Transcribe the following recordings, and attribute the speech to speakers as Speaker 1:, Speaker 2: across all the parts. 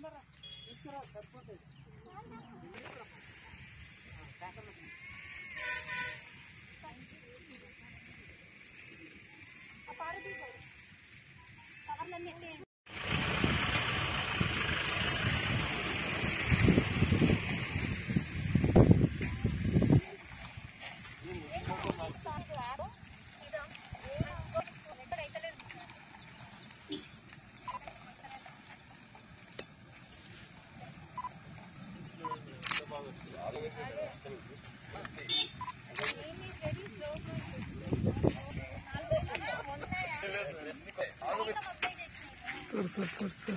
Speaker 1: కవర్లన్నీ ఎత్తేయండి
Speaker 2: sir sir sir sir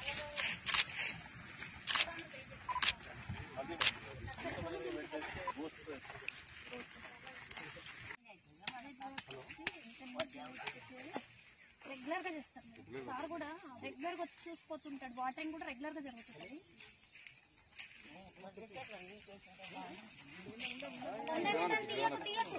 Speaker 1: regular గా చేస్తారు మేడం. సార్ కూడా రెగ్యులర్ గా వచ్చి చూసిపోతుంటాడు వాటరింగ్ కూడా రెగ్యులర్ గా జరుగుతుంది ఉండండి, తీయకు, తీయకు.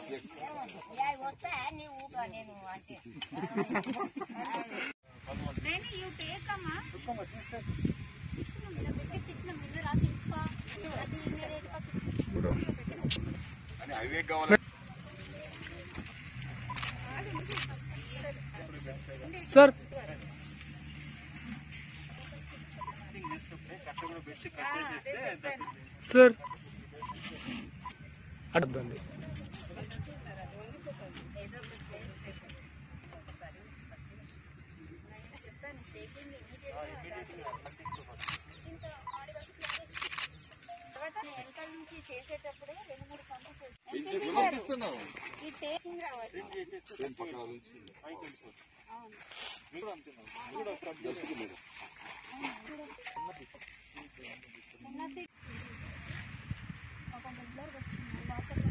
Speaker 1: నేను ఇవి టేకమ్మా ఇచ్చినాం మేడం రిసిప్ట్ ఇచ్చినాం నిన్న రాత్రి ఇప్ప అది ఇమ్మీడియట్ గా
Speaker 3: అని హైవే కావాలి
Speaker 2: సార్ సార్ అడ్డండి
Speaker 1: తర్వాత నేను వెనకాల నుంచి చేసేటప్పుడే రెండు మూడు పనులు
Speaker 3: పెంచేసి
Speaker 1: చేస్తాను
Speaker 3: పంపిస్తున్నావు
Speaker 1: ఈ టేకింగ్ రావాలి
Speaker 3: ఏం పక్కన నుంచి దర్శకు మీరు
Speaker 1: ఉన్న సీట్ ఒక రెగ్యులర్ వస్తుంది వాట్సాప్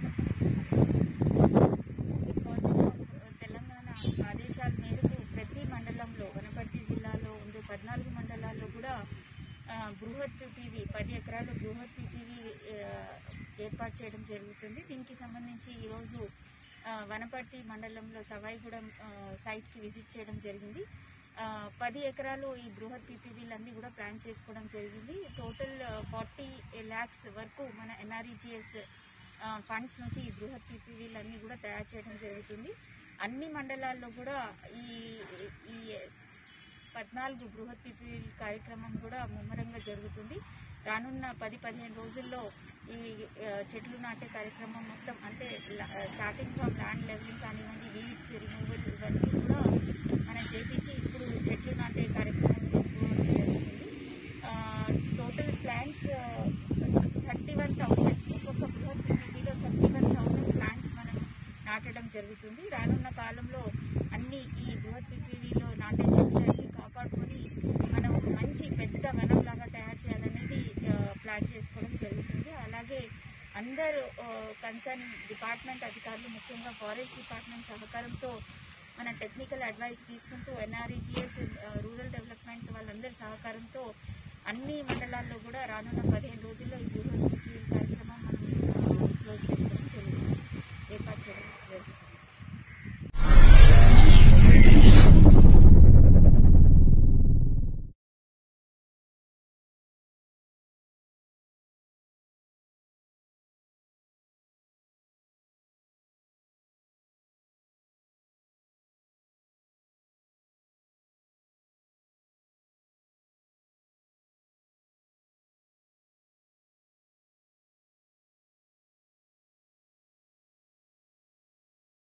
Speaker 1: తెలంగాణ ఆదేశాల మేరకు ప్రతి మండలంలో వనపర్తి జిల్లాలో ఉండే పద్నాలుగు మండలాల్లో కూడా ఆ, బృహత్ టీవీ పది ఎకరాలు బృహత్ టీవీ ఏర్పాటు చేయడం జరుగుతుంది దీనికి సంబంధించి ఈరోజు ఆ, వనపర్తి మండలంలో సవాయిగూడెం ఆ, సైట్కి విజిట్ చేయడం జరిగింది ఆ, పది ఎకరాలు ఈ బృహత్ పీపీవీలన్నీ కూడా ప్లాన్ చేసుకోవడం జరిగింది టోటల్ ఫార్టీ ల్యాక్స్ వరకు మన ఎన్ఆర్ఈజిఎస్ ఫండ్స్ నుంచి ఈ బృహత్ పీపీవీలన్నీ కూడా తయారు చేయడం జరుగుతుంది అన్ని మండలాల్లో కూడా ఈ ఈ పద్నాలుగు బృహత్ పీపీవీ కార్యక్రమం కూడా ముమ్మరంగా జరుగుతుంది రానున్న పది పదిహేను రోజుల్లో ఈ ఆ, చెట్లు నాటే కార్యక్రమం మొత్తం అంటే స్టార్టింగ్ ఫ్రమ్ ల్యాండ్ లెవెలింగ్ కానివ్వండి వీడ్స్ రిమూవల్ ఇవన్నీ కూడా మనం చేపించి ఇప్పుడు చెట్లు నాటే కార్యక్రమం చేసుకోవడం జరుగుతుంది total plans thirty one thousand ఒక్కొక్క బృహత్ పీపీలో థర్టీ వన్ థౌసండ్ ప్లాంట్స్ మనం నాటడం జరుగుతుంది రానున్న కాలంలో అన్ని ఈ బృహత్ పీపీవీలో నాటే చెట్లన్నీ కాపాడుకొని మనం మంచి పెద్ద వనంలాగా తయారు చేయాలనేది ఆ, ప్లాన్ చేసుకోవడం జరుగుతుంది అలాగే అందరూ కన్సర్న్ డిపార్ట్మెంట్ అధికారులు ముఖ్యంగా ఫారెస్ట్ డిపార్ట్మెంట్ సహకారంతో మన టెక్నికల్ అడ్వైస్ తీసుకుంటూ ఎన్ఆర్ఈజిఎస్ రూరల్ డెవలప్మెంట్ వాళ్ళందరి సహకారంతో అన్ని మండలాల్లో కూడా రానున్న పదిహేను రోజుల్లో ఈ బృహత్ పీపీవీ కార్యక్రమం మనం ఆ, క్లోజ్ చేసి